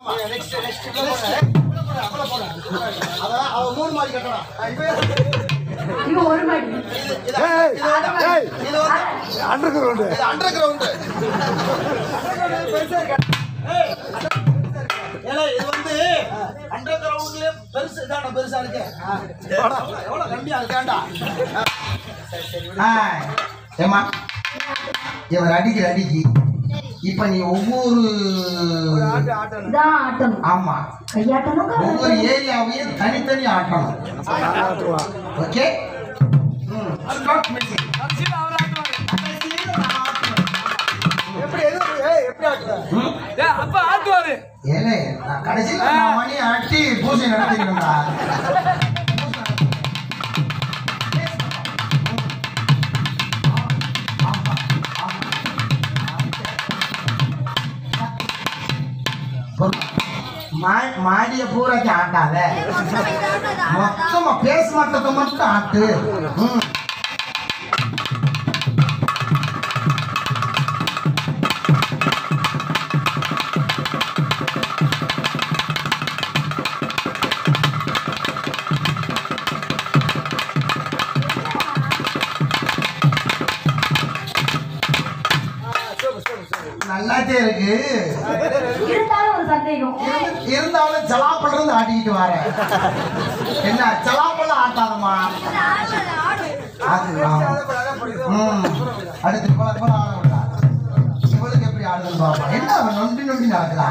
Next next அதான் அவ மூணு மாடி கட்டணும் இது ஒரு மணி இது இது ஏய், ஏய். இது வந்து அண்டர் கிரவுண்டு இது அண்டர் கிரவுண்டு ஏன்னா இது வந்து அண்டர் கிரவுண்ட்லயே பெருசு இதான பெருசா இருக்கு எவ்வளவு எவ்வளவு கம்மியா இருக்காண்டா ஏமா இவர் அடிக்கிற அடிக்கு இப்ப நீ ஒவ்வொரு இதான் ஆட்டணும் ஆமா கையாட்டணும் ஒவ்வொரு ஏரியாவையும் தனித்தனி ஆட்டணும் ஓகே ஸ்டார்ட் மியூசிக் எப்படி எது ஏய் எப்படி ஆட்டுற அப்ப ஆட்டுவாரு ஏலே நான் கடைசியில் நான் மணி ஆட்டி பூஜை நடத்திக்கணும்டா மா- மாடிய பூராக்கி ஆட்டாத மொத்தமா பேஸ் மட்டத்தை மட்டும் ஆட்டு ம். நல்லாத்தே இருக்கு இருந்தாலும் ஒரு சந்தேகம் இருந்தாலும் ஜலாப்பல் இருந்து ஆட்டிக்கிட்டு வரேன் என்ன ஜலாப்பல் ஆட்டாதம்மா அது ஆமா. ம். அடுத்து போல போல ஆட விடா இவளுக்கு எப்படி ஆடுதுன்னு பாப்போம் என்ன அவன் நொண்டி நொண்டி நடக்குதா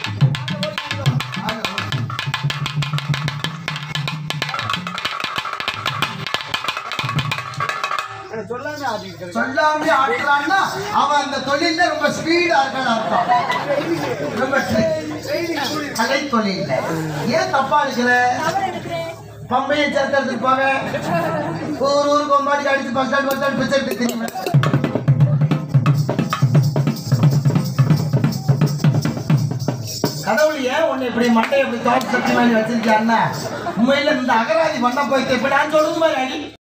சொல்லாமே ஆடுறான்னா அவன் அந்த தொழில்ல ரொம்ப ஸ்பீடா இருக்கான்னு அர்த்தம் ரொம்ப கலை தொழில் ஏன் தப்பா இருக்கிற பம்பையை சேர்த்து போங்க ஊர் ஊர் கொம்பாடி அடிச்சு பஸ் ஸ்டாண்ட் பஸ் ஸ்டாண்ட் பிச்சை எடுத்து தெரியுமா கடவுள் ஏன் உன்னை இப்படி மண்டை இப்படி தோட்ட சக்தி மாதிரி வச்சிருக்காருன்னா உண்மையில இந்த அகராதி பண்ண போயிட்டு இப்ப நான் சொல்றது மாதிரி அடி